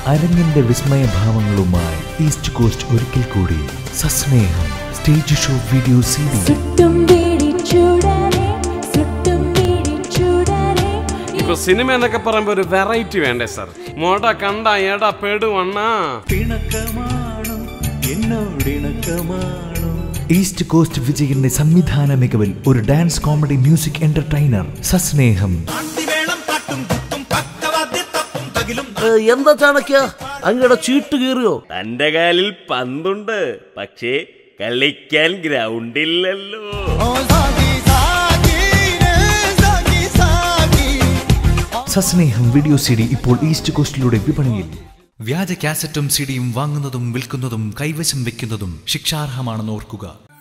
അരങ്ങിന്റെ വിസ്മയഭാവങ്ങളുമായി east coast ഒരിക്കൽ കൂടി സസ്നേഹം stage show video C D സുട്ടും പിടിച്ചൂടനെ സുട്ടും പിടിച്ചൂടനെ ഇപ്പൊ സിനിമ എന്നൊക്കെ പറയുമ്പോ ഒരു വെറൈറ്റി വേണ്ടേ സർ മോട കണ്ട എടാ പെടുവണ്ണാ പിണക്കമാണോ എന്നോടിണക്കമാണോ ഈസ്റ്റ് കോസ്റ്റ് വിജയന്റെ സംവിധാന മികവിൽ ഒരു ഡാൻസ് കോമഡി മ്യൂസിക് എന്റർടൈനർ സസ്നേഹം ഏ, എന്താ ചാണക്യ അങ്ങയുടെ ചീട്ട് കീറിയോ തന്റെ കാലിൽ പന്തുണ്ട് പക്ഷേ കളിക്കാൻ ഗ്രൗണ്ടില്ലല്ലോ സസ്നേഹം വീഡിയോ സി ഡി ഇപ്പോൾ ഈസ്റ്റ് കോസ്റ്റിലൂടെ വിപണിയിൽ വ്യാജ കാസറ്റും സിഡിയും വാങ്ങുന്നതും വിൽക്കുന്നതും കൈവശം വെക്കുന്നതും ശിക്ഷാർഹമാണെന്ന് ഓർക്കുക